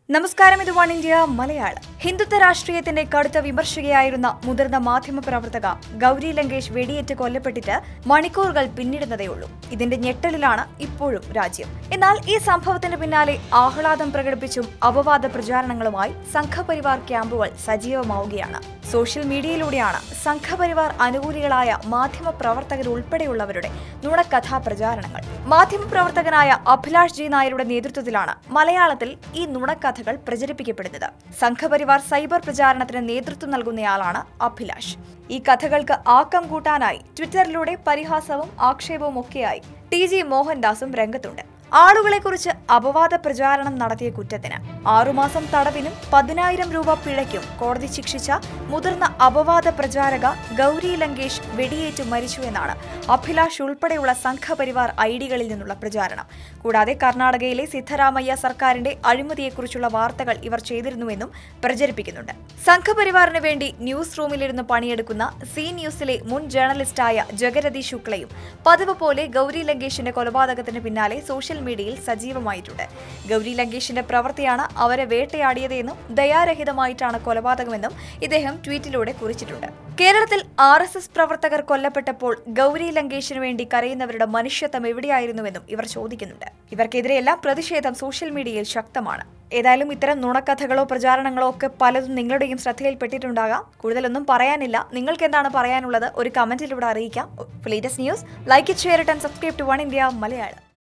നമസ്കാരം ഇത് one India Malayalam Hindutva രാഷ്ട്രീയത്തിന്റെ കടുത്ത വിമർശകയായിരുന്ന മുതിർന്ന മാധ്യമ പ്രവർത്തക ഗൗരി ലങ്കേഷ് വെടിയേറ്റ് കൊല്ലപ്പെട്ടിട്ട് മണിക്കൂറുകൾ പിന്നിടുന്നതേയുള്ളൂ ഇതിന്റെ ഞെട്ടലിലാണ് ഇപ്പോഴും രാജ്യം എന്നാൽ ഈ സംഭവത്തിന് പിന്നാലെ ആഹ്ലാദം പ്രകടിപ്പിച്ചും അപവാദ പ്രചാരണങ്ങളുമായി സംഘപരിവാർ ക്യാമ്പുകൾ സജീവമാവുകയാണ് സോഷ്യൽ മീഡിയയിലൂടെയാണ് സംഘപരിവാർ അനുകൂലികളായ മാധ്യമ പ്രവർത്തകരുൾപ്പെടെയുള്ളവരുടെ നുണക്കഥാ പ്രചാരണങ്ങൾ മാധ്യമ പ്രവർത്തകനായ അഭിലാഷ് ജി നായരുടെ നേതൃത്വത്തിലാണ് മലയാളത്തിൽ ഈ നുണക്കഥകൾ പ്രചരിപ്പിക്കപ്പെടുന്നത് സംഘപരിവാർ സൈബർ പ്രചാരണത്തിന് നേതൃത്വം നൽകുന്നയാളാണ് അഭിലാഷ് ഈ കഥകൾക്ക് ആക്കം കൂട്ടാനായി ട്വിറ്ററിലൂടെ പരിഹാസവും ആക്ഷേപവും ഒക്കെയായി ടി ജി മോഹൻദാസും രംഗത്തുണ്ട് ആളുകളെക്കുറിച്ച് അപവാദ പ്രചാരണം നടത്തിയ കുറ്റത്തിന് ആറുമാസം തടവിനും പതിനായിരം രൂപ പിഴയ്ക്കും കോടതി ശിക്ഷിച്ച മുതിർന്ന അപവാദ പ്രചാരക ഗൗരി ലങ്കേഷ് വെടിയേറ്റു മരിച്ചു എന്നാണ് അഭിലാഷ് ഉൾപ്പെടെയുള്ള സംഘപരിവാർ ഐഡികളിൽ നിന്നുള്ള പ്രചാരണം കൂടാതെ കർണാടകയിലെ സിദ്ധരാമയ്യ സർക്കാരിന്റെ അഴിമതിയെക്കുറിച്ചുള്ള വാർത്തകൾ ഇവർ ചെയ്തിരുന്നുവെന്നും പ്രചരിപ്പിക്കുന്നുണ്ട് സംഘപരിവാറിന് വേണ്ടി ന്യൂസ് റൂമിലിരുന്ന് പണിയെടുക്കുന്ന സി ന്യൂസിലെ മുൻ ജേർണലിസ്റ്റായ ജഗരതി ശുക്ലയും പതിവ് പോലെ ഗൗരി ലങ്കേഷിന്റെ കൊലപാതകത്തിന് പിന്നാലെ സോഷ്യൽ മീഡിയയിൽ സജീവമായിട്ടുണ്ട് ഗൗരി ലങ്കേഷിന്റെ പ്രവൃത്തിയാണ് അവരെ വേട്ടയാടിയതെന്നും ദയാരഹിതമായിട്ടാണ് കൊലപാതകമെന്നും ഇദ്ദേഹം ട്വീറ്റിലൂടെ കുറിച്ചിട്ടുണ്ട് കേരളത്തിൽ ആർ എസ് എസ് പ്രവർത്തകർ കൊല്ലപ്പെട്ടപ്പോൾ ഗൗരി ലങ്കേഷിന് വേണ്ടി കരയുന്നവരുടെ മനുഷ്യത്വം എവിടെയായിരുന്നുവെന്നും ഇവർ ചോദിക്കുന്നുണ്ട് ഇവർക്കെതിരെയെല്ലാം പ്രതിഷേധം സോഷ്യൽ മീഡിയയിൽ ശക്തമാണ് ഏതായാലും ഇത്തരം നുണക്കഥകളോ പ്രചാരണങ്ങളോ ഒക്കെ പലതും നിങ്ങളുടെയും ശ്രദ്ധയിൽപ്പെട്ടിട്ടുണ്ടാകാം കൂടുതലൊന്നും പറയാനില്ല നിങ്ങൾക്ക് എന്താണ് പറയാനുള്ളത് ഒരു കമന്റിലൂടെ അറിയിക്കാം latest news like it share it and subscribe to One India Malayalam